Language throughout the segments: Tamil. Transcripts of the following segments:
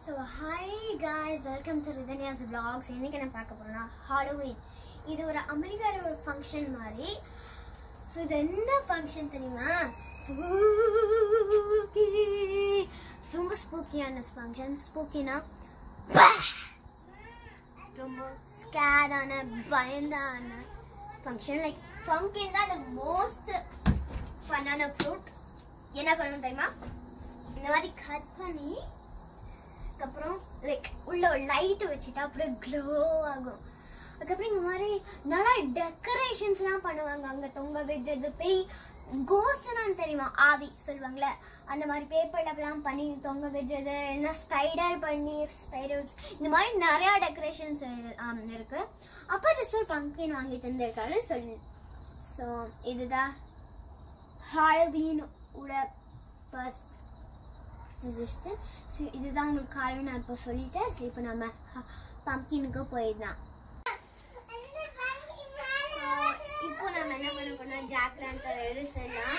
So hi guys welcome to Rithanya's vlogs இன்னைக்கு நான் பார்க்க போகிறேன்னா ஹாலோவின் இது ஒரு அமெரிக்காவில் ஒரு ஃபங்க்ஷன் மாதிரி ஸோ இது என்ன ஃபங்க்ஷன் தெரியுமா ஸ்பூக்கி ரொம்ப ஸ்பூக்கியான ஃபங்க்ஷன் ஸ்பூக்கினா ரொம்ப ஸ்கேடான பயந்தான ஃபங்க்ஷன் லைக் ஃபங்கின் தான் த மோஸ்ட் ஃபன்னான ஃப்ரூட் என்ன பண்ணணும் தெரியுமா இந்த மாதிரி கட் பண்ணி அதுக்கப்புறம் லைக் உள்ள ஒரு லைட் வச்சுட்டா அப்படியே க்ளோ ஆகும் அதுக்கப்புறம் இந்த மாதிரி நல்லா டெக்கரேஷன்ஸ்லாம் பண்ணுவாங்க அங்கே தொங்க விடுறது பேய் கோஸ்ட்னான்னு தெரியுமா ஆவி சொல்லுவாங்களே அந்த மாதிரி பேப்பர்லாம் பண்ணி தொங்க விடுறது என்ன ஸ்பைடர் பண்ணி ஸ்பைடர்ஸ் இந்த மாதிரி நிறையா டெக்கரேஷன்ஸ் இருக்கு அப்பா ஜஸ்ட் ஒரு பங்கின் வாங்கி தந்திருக்காரு சொல்லு ஸோ இதுதான் ஹாலோவீன் உட ஃபர்ஸ்ட் சஜஸ்டன் ஸோ இதுதான் உங்களுக்கு காரணம் நான் இப்போ சொல்லிட்டேன் ஸோ இப்போ நம்ம பம்கினுக்கு போயிடலாம் இப்போ நம்ம என்ன பண்ண போறோம் ஜாக்ரான் தர எடுத்துடலாம்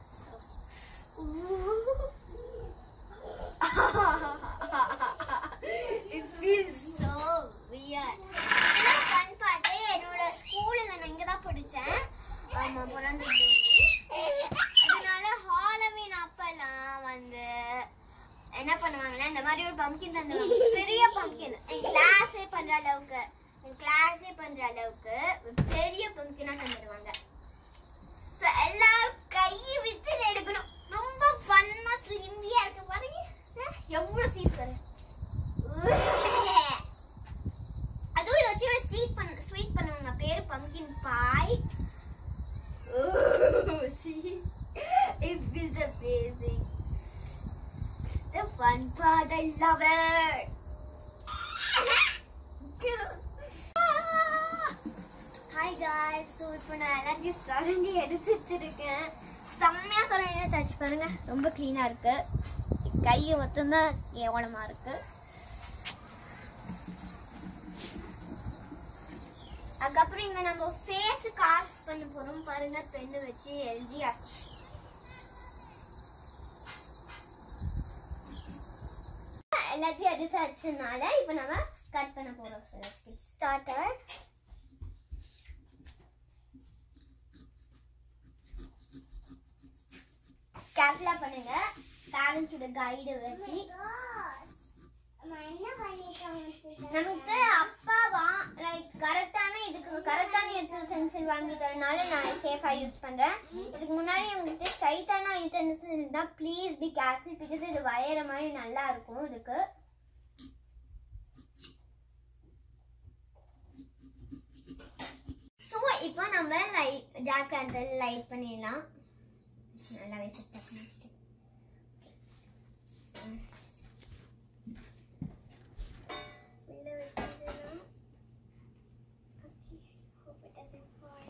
It feels so weird. இதெல்லாம் fun part. என்னோட ஸ்கூல்ல நான் இங்க தான் படிச்சேன் ஆமா பிறந்த அதனால ஹாலோவீன் அப்பெல்லாம் வந்து என்ன பண்ணுவாங்கன்னா இந்த மாதிரி ஒரு பம்கின் தந்துருவாங்க பெரிய பம்கின் என் கிளாஸே பண்ற அளவுக்கு என் கிளாஸே பண்ற அளவுக்கு ஒரு பெரிய பம்கினா தந்துடுவாங்க ஸோ எல்லாரும் கையை வித்து இதை எடுக்கணும் ரொம்ப ஃபன்னா ஸ்லிம்பியா இருக்கு பாருங்க அஹ், எவ்வளவு சீட் பாருங்க அதுவும் இதை வச்சு ஒரு ஸ்வீட் பண்ண ஸ்வீட் பண்ணுவாங்க பேரு pumpkin pie see it feels amazing the fun part I love it hi guys so இப்போ நான் எல்லாத்தையும் சுரண்டி எடுத்து வச்சிருக்கேன் செம்மையாக சுரண்டி தச்சு பாருங்க ரொம்ப க்ளீனாக இருக்கு கையை மட்டும்தான் ஏவலமாக இருக்கு அதுக்கப்புறம் இங்க நம்ம ஃபேஸ் காஸ்ட் பண்ண போறோம் பாருங்க பெண்ணு வச்சு எழுதியாச்சு எல்லாத்தையும் எடுத்து வச்சதுனால இப்போ நம்ம கட் பண்ண போறோம் சார் ஸ்டார்டர் கேர்ஃபுல்லா பண்ணுங்க பேரண்ட்ஸோட கைடு வச்சு நமக்கு அப்பா வா லைக் கரெக்டான இதுக்கு கரெக்டான யூட்டன்சில் வாங்கி தரனால நான் சேஃபா யூஸ் பண்றேன் இதுக்கு முன்னாடி உங்ககிட்ட ஸ்ட்ரைட்டான யூட்டன்சில் இருந்தா ப்ளீஸ் பி கேர்ஃபுல் பிகாஸ் இது வரைகிற மாதிரி நல்லா இருக்கும் இதுக்கு ஸோ இப்போ நம்ம லைட் டார்க் லேண்டர் லைட் பண்ணிடலாம் நல்லாவே செட் பண்ணி உள்ள வச்சிடலாம் Okay, hope it doesn't fall.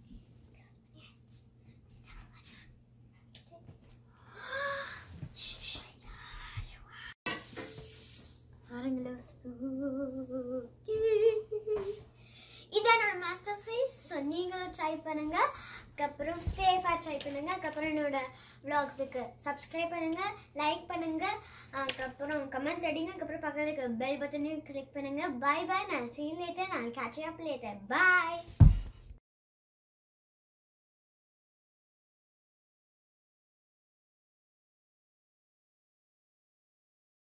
பாருங்களோ spooky. இதான் என்னோட மாஸ்டர் ஃபேஸ் ஸோ நீங்களும் ட்ரை பண்ணுங்க அதுக்கப்புறம் சேஃபாக ட்ரை பண்ணுங்க அதுக்கப்புறம் என்னோட vlogsக்கு சப்ஸ்கிரைப் பண்ணுங்க லைக் பண்ணுங்க அதுக்கப்புறம் கமெண்ட் அடிங்க அதுக்கப்புறம் பக்கத்துல இருக்க பெல் பட்டனையும் கிளிக் பண்ணுங்க பை பை நான் சீ லேட்டர் நான் கேட்ச் அப் லேட்டர் பாய்